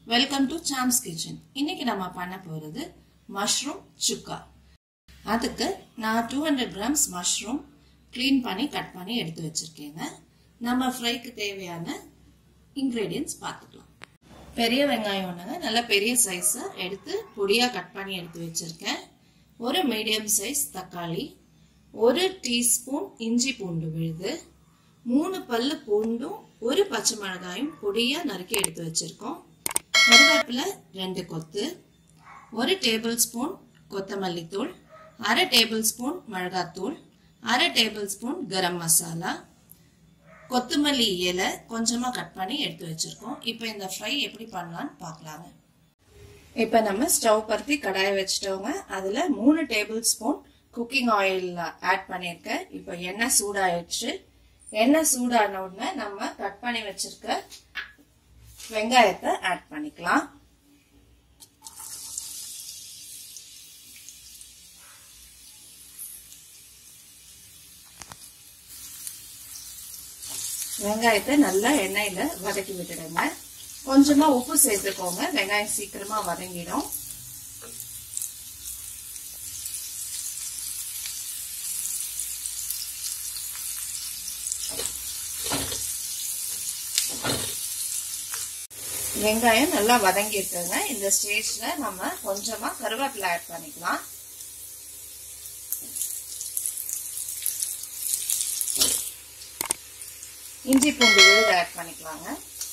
welcome to Sam's kitchen இன்னைக்கு நம்ம பண்ண போகிறது மஷ்ரூம் சுக்கா அதுக்கு நான் two hundred grams mushroom clean பண்ணி கட் பண்ணி எடுத்து வச்சிருக்கேங்க நம்ம ஃப்ரைக்கு தேவையான இன்க்ரீடியன்ஸ் பார்த்துக்கலாம் பெரிய வெங்காயம் ஒன்றுங்க நல்ல பெரிய சைஸை எடுத்து பொடியாக கட் பண்ணி எடுத்து வச்சிருக்கேன் ஒரு மீடியம் சைஸ் தக்காளி ஒரு டீஸ்பூன் இஞ்சி பூண்டு விழுது மூணு பல்லு பூண்டும் ஒரு பச்சை மிளகாயும் பொடியாக நறுக்கி எடுத்து வச்சிருக்கோம் கருவேப்பிலை ரெண்டு கொத்து ஒரு டேபிள் ஸ்பூன் கொத்தமல்லி தூள் அரை டேபிள் ஸ்பூன் மிளகாத்தூள் அரை டேபிள் ஸ்பூன் கரம் மசாலா கொத்தமல்லி இலை கொஞ்சமாக கட் பண்ணி எடுத்து வச்சுருக்கோம் இப்போ இந்த ஃப்ரை எப்படி பண்ணலான்னு பார்க்கலாங்க இப்போ நம்ம ஸ்டவ் பருத்தி கடாயை வச்சுட்டோங்க அதில் மூணு tablespoon cooking oil add பண்ணியிருக்கேன் இப்போ எண்ணெய் சூடாயிடுச்சு எண்ணெய் சூடான உடனே நம்ம கட் பண்ணி வச்சிருக்க வெங்காயத்தை ஆட் பண்ணிக்கலாம் வெங்காயத்தை நல்லா எண்ணெயில வதக்கி விட்டுடுங்க கொஞ்சமா உப்பு சேர்த்துக்கோங்க வெங்காயம் சீக்கிரமா வதங்கிடும் வெங்காயம் நல்லா வதங்கி இருக்குங்க இந்த ஸ்டேஜ்ல நம்ம கொஞ்சமா கருவேப்பிலை ஆட் பண்ணிக்கலாம் இஞ்சி பூண்டு விழுது ஆட் பண்ணிக்கலாங்க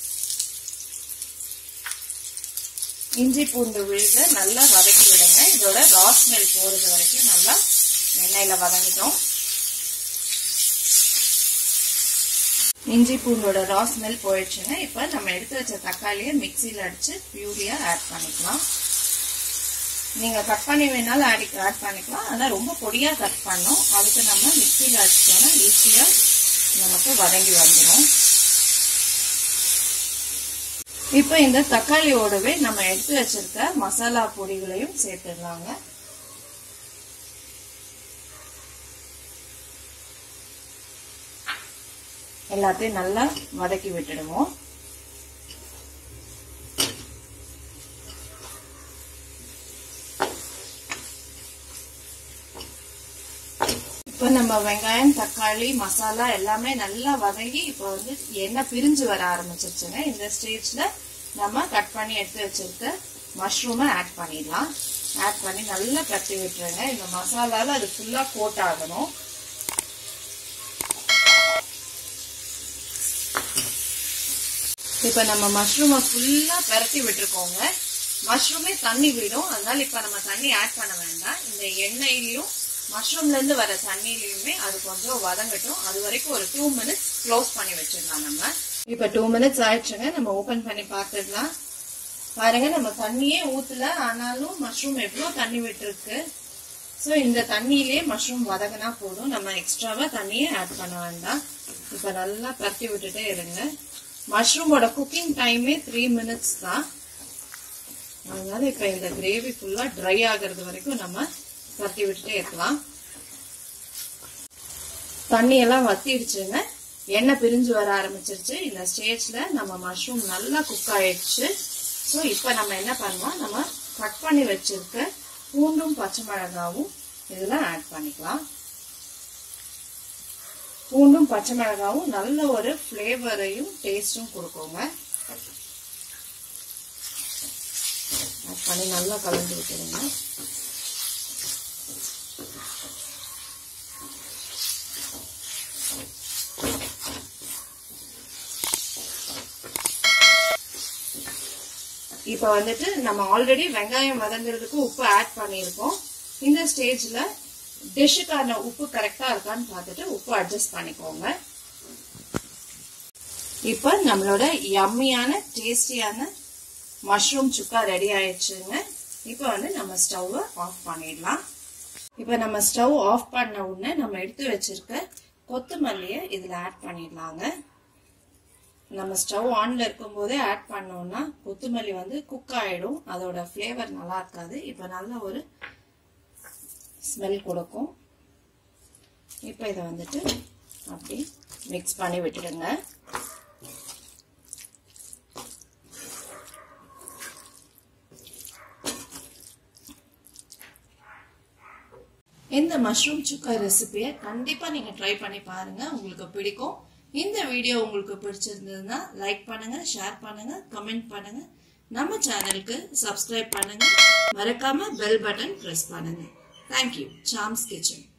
இஞ்சி பூண்டு விழுத நல்லா வதக்கி விடுங்க இதோட ரா ஸ்மெல் போறது வரைக்கும் நல்லா எண்ணெயில வதங்கிட்டோம் இஞ்சி பூண்டோட ரா ஸ்மெல் போயிடுச்சுங்க இப்போ நம்ம எடுத்து வச்ச தக்காளியை மிக்சியில் அடிச்சு பியூரியா ஆட் பண்ணிக்கலாம் நீங்க கட் பண்ணி வேணாலும் ஆட் ஆட் பண்ணிக்கலாம் ஆனால் ரொம்ப பொடியா கட் பண்ணும் அதுக்கு நம்ம மிக்சியில் அடிச்சோம்னா ஈஸியா நமக்கு வதங்கி வந்துடும் இப்போ இந்த தக்காளியோடவே நம்ம எடுத்து வச்சிருக்க மசாலா பொடிகளையும் சேர்த்துடலாங்க எல்லாத்தையும் நல்லா வதக்கி விட்டுடுவோம் இப்போ நம்ம வெங்காயம் தக்காளி மசாலா எல்லாமே நல்லா வதங்கி இப்போ வந்து எண்ணெய் பிரிஞ்சு வர ஆரம்பிச்சிருச்சுங்க இந்த ஸ்டேஜ்ல நம்ம கட் பண்ணி எடுத்து வச்சிருக்க மஷ்ரூமை ஆட் பண்ணிடலாம் ஆட் பண்ணி நல்லா கட்டி விட்டுருங்க இந்த மசாலால அது ஃபுல்லா கோட் ஆகணும் இப்போ நம்ம மஷ்ரூமை ஃபுல்லா பரட்டி விட்டுருக்கோங்க மஷ்ரூமே தண்ணி விடும் அதனால இப்போ நம்ம தண்ணி ஆட் பண்ண வேண்டாம் இந்த எண்ணெயிலையும் மஷ்ரூம்ல இருந்து வர தண்ணியிலையுமே அது கொஞ்சம் வதங்கட்டும் அது வரைக்கும் ஒரு டூ மினிட்ஸ் க்ளோஸ் பண்ணி வச்சிடலாம் நம்ம இப்ப டூ மினிட்ஸ் ஆயிடுச்சுங்க நம்ம ஓபன் பண்ணி பார்த்துடலாம் பாருங்க நம்ம தண்ணியே ஊத்துல ஆனாலும் மஷ்ரூம் எவ்வளோ தண்ணி விட்டுருக்கு ஸோ இந்த தண்ணியிலே மஷ்ரூம் வதங்கினா போதும் நம்ம எக்ஸ்ட்ராவா தண்ணியே ஆட் பண்ண வேண்டாம் இப்ப நல்லா பரட்டி விட்டுட்டே இருங்க மஷ்ரூமோட குக்கிங் டைமே த்ரீ மினிட்ஸ் தான் அதனால இப்ப இந்த கிரேவி ஃபுல்லா ட்ரை ஆகிறது வரைக்கும் நம்ம தட்டி விட்டுட்டே இருக்கலாம் தண்ணி எல்லாம் வத்திடுச்சுங்க எண்ணெய் பிரிஞ்சு வர ஆரம்பிச்சிருச்சு இந்த ஸ்டேஜ்ல நம்ம மஷ்ரூம் நல்லா குக் ஆயிடுச்சு ஸோ இப்போ நம்ம என்ன பண்ணுவோம் நம்ம கட் பண்ணி வச்சிருக்க பூண்டும் பச்சை மிளகாவும் இதில் ஆட் பண்ணிக்கலாம் பூண்டும் பச்சை மிளகாவும் நல்ல ஒரு ஃப்ளேவரையும் டேஸ்டும் கொடுக்குங்க ஆட் பண்ணி நல்லா கலந்து விட்டுருங்க இப்போ வந்துட்டு நம்ம ஆல்ரெடி வெங்காயம் வதங்குறதுக்கு உப்பு ஆட் பண்ணியிருக்கோம் இந்த ஸ்டேஜ்ல டிஷ்ஷுக்கான உப்பு கரெக்டா இருக்கான்னு பார்த்துட்டு உப்பு அட்ஜஸ்ட் பண்ணிக்கோங்க இப்போ நம்மளோட யம்மியான டேஸ்டியான மஷ்ரூம் சுக்கா ரெடி ஆயிடுச்சுங்க இப்போ வந்து நம்ம ஸ்டவ்வை ஆஃப் பண்ணிடலாம் இப்போ நம்ம ஸ்டவ் ஆஃப் பண்ண உடனே நம்ம எடுத்து வச்சிருக்க கொத்தமல்லியை இதில் ஆட் பண்ணிடலாங்க நம்ம ஸ்டவ் ஆன்ல இருக்கும் போதே ஆட் பண்ணோம்னா கொத்தமல்லி வந்து குக் ஆயிடும் அதோட ஃப்ளேவர் நல்லா இருக்காது இப்போ நல்ல ஒரு ஸ்மெல் கொடுக்கும் இப்போ இதை வந்துட்டு அப்படி மிக்ஸ் பண்ணி விட்டுடுங்க இந்த மஷ்ரூம் சுக்கா ரெசிபியை கண்டிப்பா நீங்க ட்ரை பண்ணி பாருங்க உங்களுக்கு பிடிக்கும் இந்த வீடியோ உங்களுக்கு பிடிச்சிருந்ததுன்னா லைக் பண்ணுங்க ஷேர் பண்ணுங்க கமெண்ட் பண்ணுங்க நம்ம சேனலுக்கு சப்ஸ்கிரைப் பண்ணுங்க மறக்காம பெல் பட்டன் பிரஸ் பண்ணுங்க தேங்க்யூ சாம்ஸ் கிச்சன்